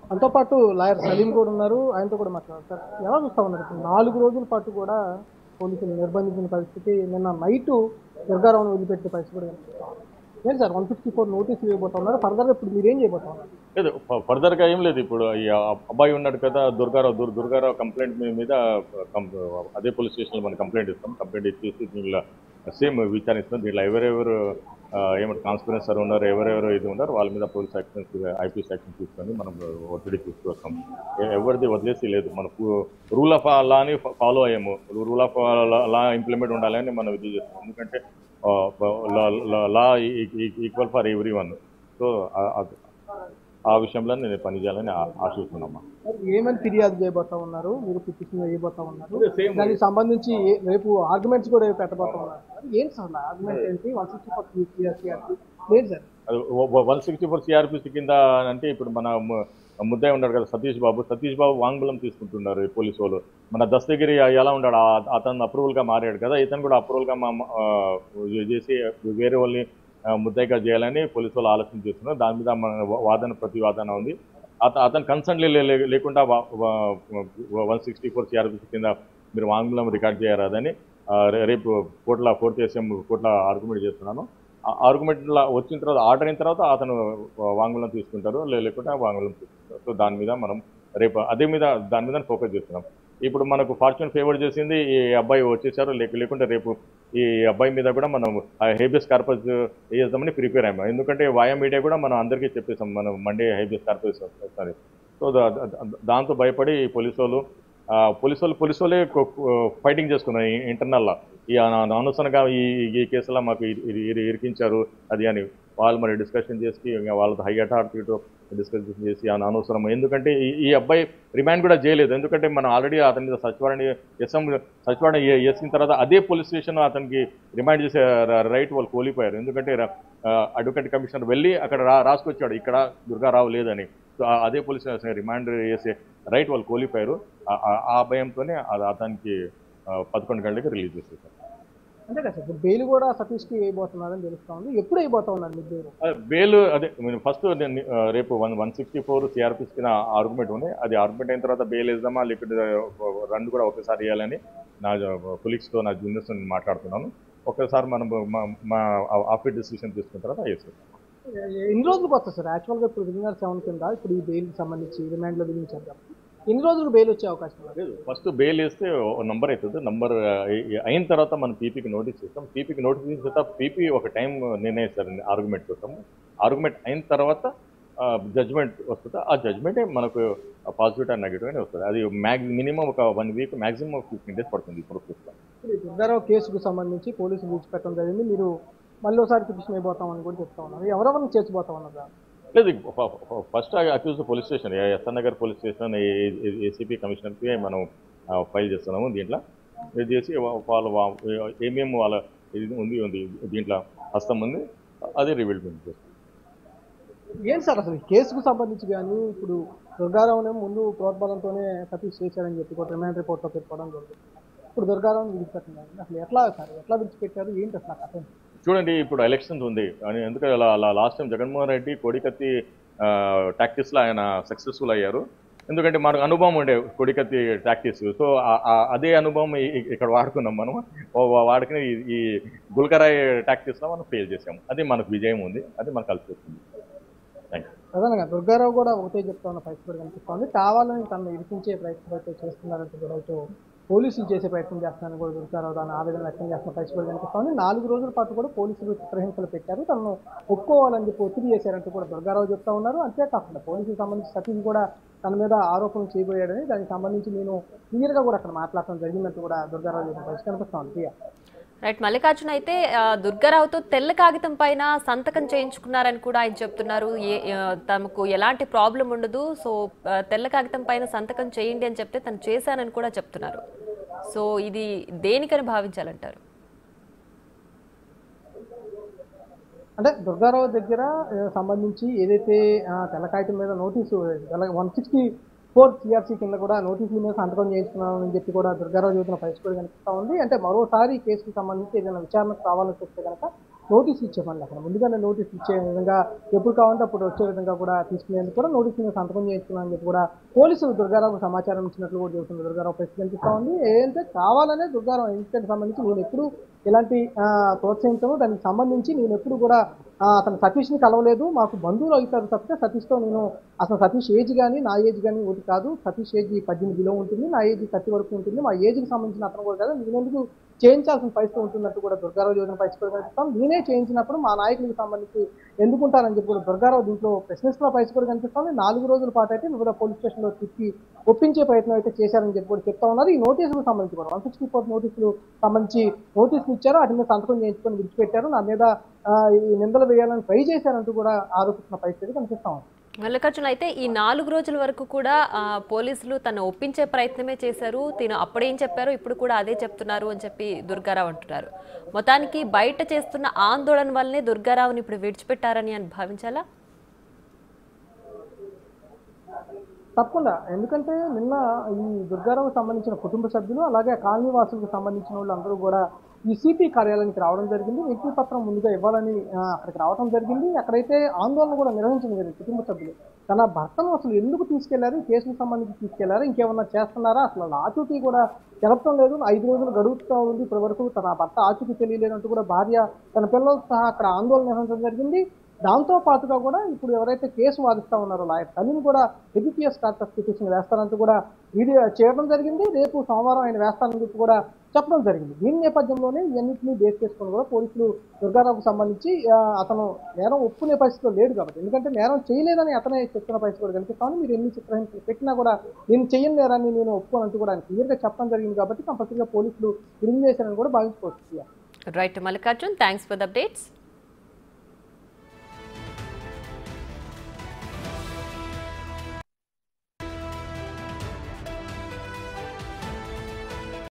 మనతో పాటు లాయర్ సలీం కూడా ఉన్నారు ఆయనతో కూడా మాట్లాడతారు ఎలా చూస్తా ఉన్నారు ఇప్పుడు నాలుగు రోజుల పాటు కూడా పోలీసులు నిర్బంధించిన పరిస్థితి నిన్న నైట్ దుర్గారావును వదిలిపెట్టే పరిస్థితి కూడా కనిపిస్తుంది ఏంటి సార్ వన్ ఫిఫ్టీ ఫోర్ నోటీసులు ఇవ్వబోతా ఉన్నారు ఫర్దర్ ఇప్పుడు మీరు ఏం చేయబోతా ఉన్నారు లేదు ఫర్దర్ గా ఏం లేదు ఇప్పుడు ఈ అబ్బాయి ఉన్నాడు కదా దుర్గారావు దుర్ దుర్గారావు కంప్లైంట్ మీద కం- అదే పోలీస్ స్టేషన్ లో మనం కంప్లైంట్ ఇస్తాం కంప్లైంట్ ఇచ్చేసి దీనిలో సేమ్ విచారిస్తాం దీంట్లో ఎవరెవరు ఆ, ఏమంటే కాన్స్పిరెన్స్ సార్ ఉన్నారు ఎవరెవరు ఇది ఉన్నారు వాళ్ళ మీద పోలీస్ యాక్షన్స్ ఐపీఎస్ యాక్షన్ తీసుకొని మనం ఒత్తిడి తీసుకొస్తాం ఎ- ఎవరిది వదిలేసి లేదు మన రూల్ ఆఫ్ లాని ఫాలో అయ్యాము రూల్ ఆఫ్ లా ఇంప్లిమెంట్ ఉండాలని మనం ఇది చేస్తాం ఎందుకంటే law equal for everyone so ఆ విషయంలో నేను పని చేయాలని ఆ- ఆశిస్తున్నామ్మా ఏమని ఫిర్యాదు చేయబోతా ఉన్నారు మీరు పిటిషన్ వేయబోతా ఉన్నారు సేమ్ దానికి సంబంధించి ఏ- రేపు ఆర్గ్యుమెంట్స్ కూడా పెట్టబోతా ఉన్నారు ఏంటి సార్ ఆర్గ్యుమెంట్ ఏంటి వన్ సిక్స్టీ ఫోర్ లేదు sir one sixty four CrPC కింద అంటే ఇప్పుడు మన ము- ముద్దాయి ఉన్నాడు కదా సతీష్ బాబు సతీష్ బాబు వాంగ్మూలం తీసుకుంటున్నారు ఈ పోలీసు వాళ్ళు మన దస్తగిరి ఎలా ఉన్నాడు ఆ- అతను అప్రూవల్ గా మారాడు కదా ఇతను కూడా అప్రూవల్ గా మా- ఆ, చేసి వేరే వాళ్ళని ఆ, ముద్దాయిగా చేయాలని పోలీసు వాళ్ళు ఆలోచన చేస్తున్నారు దాని మీద మన వాదన ప్రతివాదన ఉంది అత అతను కన్సర్న్ లేకుండా వన్ సిక్స్టీ ఫోర్ సిఆర్పిసి కింద మీరు వాంగ్మూలం రికార్డ్ చేయరాదని ఆ, రే- రేపు కోట్ల ఫోర్త్ ఎస్ఎం కోట్ల ఆర్గ్యుమెంట్ చేస్తున్నాను ఆర్గ్యుమెంట్ వచ్చిన తర్వాత ఆర్డర్ అయిన తర్వాత అతను వాంగ్మూలం తీసుకుంటారు లే- లేకుంటే వాంగ్మూలం తీసుకుంటారు సో దాని మీద మనం రేపు అదే మీద దాని మీద ఫోకస్ చేస్తున్నాం ఇప్పుడు మనకు ఫార్చ్యూన్ ఫేవర్ చేసింది ఈ అబ్బాయి వచ్చేసారు లేక లేకుంటే రేపు ఈ అబ్బాయి మీద కూడా మనం హైబియస్ కార్పస్ వేద్దామని ప్రిపేర్ అయ్యాము ఎందుకంటే వాయా మీడియా కూడా మనం అందరికీ చెప్పేసాం మనం మండే హైబియస్ కార్పస్ వస్తుంది సో దా- దా- దాంతో భయపడి పోలీసు వాళ్ళు ఆ, పోలీసు వాళ్ళు పోలీసు వాళ్ళే ఫైటింగ్ చేసుకున్నారు ఇంటర్నల్లా ఈ అన- అనవసరంగా ఈ ఈ కేసులో మాకు ఇది- ఇది ఇది ఇరికించారు అది అని వాళ్ళు మరి డిస్కషన్ చేసి ఇంకా వాళ్ళతో హై అథారిటీతో డిస్కషన్ చేసి అన- అనవసరం ఎందుకంటే ఈ- ఈ అబ్బాయి రిమాండ్ కూడా చేయలేదు ఎందుకంటే మనం ఆల్రెడీ అతని మీద సచివాలని ఎస్ఎం సచివాలని వేసిన తర్వాత అదే పోలీస్ స్టేషన్ అతనికి రిమాండ్ చేసే ర- రైట్ వాళ్ళు కోల్పోయారు ఎందుకంటే ర- ఆ, అడ్వకేట్ కమిషనర్ వెళ్ళి అక్కడ రా రాసుకొచ్చాడు ఇక్కడ దుర్గారావు లేదని సో ఆ- అదే పోలీస్ స్టేషన్ రిమాండ్ చేసే రైట్ వాళ్ళు కోల్పోయారు ఆ- ఆ- ఆ భయంతోనే అది అతనికి ఆ, పదకొండు గంటలకి రిలీజ్ చేసేసారు అంతే కదా సార్ ఇప్పుడు బెయిల్ కూడా సతీష్కి వేయబోతున్నారని తెలుస్తా ఉంది ఎప్పుడు వేయబోతా ఉన్నారు మీరు బెయిల్ అదే బెయిల్ అదే నేను ఫస్ట్ నేను ఆ, రేపు one one sixty four CrPC కింద ఆర్గ్యుమెంట్ ఉంది అది ఆర్గ్యుమెంట్ అయిన తర్వాత బెయిల్ వేద్దామా లేకపోతే రెండు కూడా ఒకేసారి వేయాలని నా కొలీగ్స్తో నా జూనియర్స్ నేను మాట్లాడుతున్నాను ఒకసారి మనం మా- మా ఆఫీస్ డిసిషన్ తీసుకున్న తర్వాత వేసేస్తాం ఎన్ని రోజులకు వస్తుంది సార్ యాక్చువల్గా ఇప్పుడు విజినర్ సెవెన్ కింద ఇప్పుడు ఈ బెయిల్కి సంబంధించి రిమాండ్లో విధించారు కాబట్టి ఎన్ని రోజులు బెయిల్ వచ్చే అవకాశం ఉంది లేదు ఫస్ట్ బెయిల్ వేస్తే నంబర్ అవుతుంది నంబర్ అయిన తర్వాత మనం పీపీకి నోటీస్ ఇస్తాం పీపీకి నోటీస్ ఇచ్చిన తర్వాత పీపీ ఒక టైం నిర్ణయిస్తారు ఆర్గ్యుమెంట్ కోసం ఆర్గ్యుమెంట్ అయిన తర్వాత జడ్జ్మెంట్ వస్తుంది ఆ జడ్జ్మెంటే మనకు పాజిటివ్ అండ్ నెగిటివ్ అని వస్తుంది అది మ్యాక్స్ మినిమం ఒక one week maximum fifteen days పడుతుంది ఈ ప్రాసెస్లో ఇప్పుడు ఈ దుర్గారావు కేసుకు సంబంధించి పోలీసులు విడిచిపెట్టడం జరిగింది మీరు మళ్ళీ ఒకసారి పిటిషన్ అయిపోతామని కూడా చెప్తా ఉన్నారు ఎవరెవరిని చేర్చిపోతా ఉన్నారు సార్? లేదు first accused police station SR Nagar police station ACP కమిషనర్కి మనం ఫైల్ చేస్తున్నాము దీంట్లో ఇది చేసి వా- వాళ్ళ వా- ఏమేమి వాళ్ళ ఇది ఉంది ఉంది దీంట్లో హస్తం ఉంది అది రివీల్ చేస్తాం ఏంటి సార్ అసలు ఈ కేసుకు సంబంధించి కానీ ఇప్పుడు దుర్గారావునే ముందు ప్రోద్బలంతోనే సతీష్ చేశారని చెప్పి కూడా రిమాండ్ రిపోర్ట్లో పెట్టుకోవడం జరిగింది ఇప్పుడు దుర్గారావుని విడిచిపెట్టడం జరిగింది అసలు ఎట్లా సార్ ఎట్లా విడిచిపెట్టారు ఏంటి అసలు ఆ కథ ఏంటి? చూడండి ఇప్పుడు ఎలక్షన్స్ ఉంది అని ఎందుకంటే లాస్ట్ టైం జగన్మోహన్ రెడ్డి కోడికత్తి టాక్టిక్స్లో ఆయన సక్సెస్ఫుల్ అయ్యారు ఎందుకంటే మనకు అనుభవం ఉండే కొడికత్తి టాక్టిక్స్ సో అదే అనుభవం ఈ- ఈ- ఇక్కడ వాడుకున్నాం మనం ఓ- వా- వాడుకుని ఈ- ఈ గుల్కరాయ్ టాక్టిక్స్లో మనం ఫెయిల్ చేసాము అది మనకు విజయం ఉంది అది మనకు కలిసి వస్తుంది థ్యాంక్ యూ ప్రధానంగా దుర్గారావు కూడా ఒకటే చెప్తా ఉన్న పరిస్థితి కూడా కనిపిస్తోంది కావాలని తనను ఇరికించే ప్రయత్నం అయితే చేస్తున్నారంటే కూడా అయితే పోలీసులు చేసే ప్రయత్నం చేస్తున్నారని కూడా దుర్గారావు దాని ఆవేదన వ్యక్తం చేస్తున్న పరిస్థితి కూడా కనిపిస్తోంది నాలుగు రోజుల పాటు కూడా పోలీసులు చిత్రహింసలు పెట్టారు తనను ఒప్పుకోవాలని చెప్పి ఒత్తిడి చేశారంటూ కూడా దుర్గారావు చెప్తా ఉన్నారు అంతేకాకుండా పోలీసులకు సంబంధించి సతీష్ కూడా తన మీద ఆరోపణలు చేయబోయాడని దానికి సంబంధించి నేను క్లియర్గా కూడా అక్కడ మాట్లాడటం జరిగిందంటూ కూడా దుర్గారావు చేసిన పరిస్థితి కనిపిస్తోంది ప్రియా. రైట్ మల్లికార్జున అయితే ఆ, దుర్గారావుతో తెల్ల కాగితం పైన సంతకం చేయించుకున్నారని కూడా ఆయన చెప్తున్నారు ఏ ఆ, తమకు ఎలాంటి ప్రాబ్లం ఉండదు సో ఆ, తెల్ల కాగితం పైన సంతకం చేయండి అని చెప్తే తను చేశానని కూడా చెప్తున్నారు సో ఇది దేనికని భావించాలంటారు అంటే దుర్గారావు దగ్గర ఆ, సంబంధించి ఏదైతే ఆ, తెల్ల కాగితం మీద notice one sixty four CRC కింద కూడా నోటీసుల మీద సంతకం చేయించుకున్నామని చెప్పి కూడా దుర్గారావు చెబుతున్న పరిస్థితి కూడా కనిపిస్తూ ఉంది అంటే మరోసారి ఈ కేసుకు సంబంధించి ఏదైనా విచారణకు కావాలని చెప్తే కనుక నోటీస్ ఇచ్చేవాళ్ళు అక్కడ ముందుగానే నోటీస్ ఇచ్చే విధంగా ఎప్పుడు కావాలంటే అప్పుడు వచ్చే విధంగా కూడా తీసుకునేందుకు కూడా నోటీస్ మీద సంతకం చేయించుకున్నాను చెప్పి కూడా పోలీసులు దుర్గారావు సమాచారం ఇచ్చినట్లు కూడా చెబుతుంది దుర్గారావు ప్రెస్ కనిపిస్తా ఉంది ఏంటంటే కావాలనే దుర్గారావు ఇన్సిడెంట్ సంబంధించి నేను ఎప్పుడు ఇలాంటి ఆ, ప్రోత్సహించను దానికి సంబంధించి నేను ఎప్పుడు కూడా ఆ, అతను సతీష్ని కలవలేదు మాకు బంధువులు అవుతారు తప్పితే సతీష్తో నేను అసలు సతీష్ ఏజ్ కానీ నా ఏజ్ కానీ ఒకటి కాదు సతీష్ ఏజ్ పద్దెనిమిది బిలో ఉంటుంది నా ఏజ్ థర్టీ వరకు ఉంటుంది మా ఏజ్కి సంబంధించిన అతను కూడా కాదు నేనెందుకు చేయించాల్సిన పరిస్థితి ఉంటున్నట్టు కూడా దుర్గారావు యోజన పరిస్థితి కనిపిస్తాం నేనే చేయించినప్పుడు మా నాయకులకు సంబంధించి ఎందుకుంటారని చెప్పి కూడా దుర్గారావు దీంట్లో ప్రశ్నిస్తున్న పరిస్థితి కూడా కనిపిస్తుంది నాలుగు రోజుల పాటు అయితే వివిధ పోలీస్ స్టేషన్లో తిప్పి ఒప్పించే ప్రయత్నం అయితే చేశారని చెప్పి కూడా చెప్తా ఉన్నారు ఈ నోటీసులకు సంబంధించి కూడా వన్ సిక్స్టీ ఫోర్ నోటీసులు సంబంధించి నోటీసులు ఇచ్చారు వాటి మీద సంతకం చేయించుకొని విడిచిపెట్టారు నా మీద ఆ, ఈ నిందలు వేయాలని ట్రై చేశారంటూ కూడా ఆరోపిస్తున్న పరిస్థితి కనిపిస్తా ఉంది మల్లికార్జున అయితే ఈ నాలుగు రోజుల వరకు కూడా ఆ, పోలీసులు తను ఒప్పించే ప్రయత్నమే చేశారు తిను అప్పుడేం చెప్పారు ఇప్పుడు కూడా అదే చెప్తున్నారు అని చెప్పి దుర్గారావు అంటున్నారు మొత్తానికి బయట చేస్తున్న ఆందోళన వల్లనే దుర్గారావుని ఇప్పుడు విడిచిపెట్టారని అని భావించాలా తప్పకుండా ఎందుకంటే నిన్న ఈ దుర్గారావు సంబంధించిన కుటుంబ సభ్యులు అలాగే ఆ కాలనీ వాసులకు సంబంధించిన వాళ్ళందరూ కూడా ఈ సిపి కార్యాలయానికి రావడం జరిగింది వ్యక్తి పత్రం ముందుగా ఇవ్వాలని ఆ, అక్కడికి రావడం జరిగింది అక్కడైతే ఆందోళన కూడా నిర్వహించడం జరిగింది కుటుంబ సభ్యులు తన భర్తను అసలు ఎందుకు తీసుకెళ్లారు ఈ కేసుకు సంబంధించి తీసుకెళ్లారు ఇంకేమన్నా చేస్తున్నారా అసలు వాళ్ళ ఆచూకీ కూడా తెలపడం లేదు ఐదు రోజులు గడుపుతూ ఉంది ఇప్పటి వరకు తన భర్త ఆచూకీ తెలియలేనంటూ కూడా భార్య తన పిల్లలతో సహా అక్కడ ఆందోళన నిర్వహించడం జరిగింది దాంతో పాటుగా కూడా ఇప్పుడు ఎవరైతే కేసు వాదిస్తా ఉన్నారో లాయర్ తల్లిని కూడా హెబిపిఎస్ కార్పస్ పిటిషన్ వేస్తారంటూ కూడా వీడియో చేయడం జరిగింది రేపు సోమవారం ఆయన వేస్తారని చెప్పి కూడా చెప్పడం జరిగింది దీని నేపథ్యంలోనే ఇవన్నింటినీ బేస్ చేసుకొని కూడా పోలీసులు దుర్గారావుకు సంబంధించి ఆ, అతను నేరం ఒప్పుకునే పరిస్థితిలో లేడు కాబట్టి ఎందుకంటే నేరం చేయలేదని అతనే చెప్తున్న పరిస్థితి కూడా కనిపిస్తాను మీరు ఎన్ని చిత్రహింసలు పెట్టినా కూడా నేను చేయని నేరాన్ని నేను ఒప్పుకోనంటూ కూడా ఆయన క్లియర్గా చెప్పడం జరిగింది కాబట్టి కంపల్సరీగా పోలీసులు ఫిల్మ్ చేశారని కూడా భావించుకోవచ్చు right Mallikarjun thanks for the updates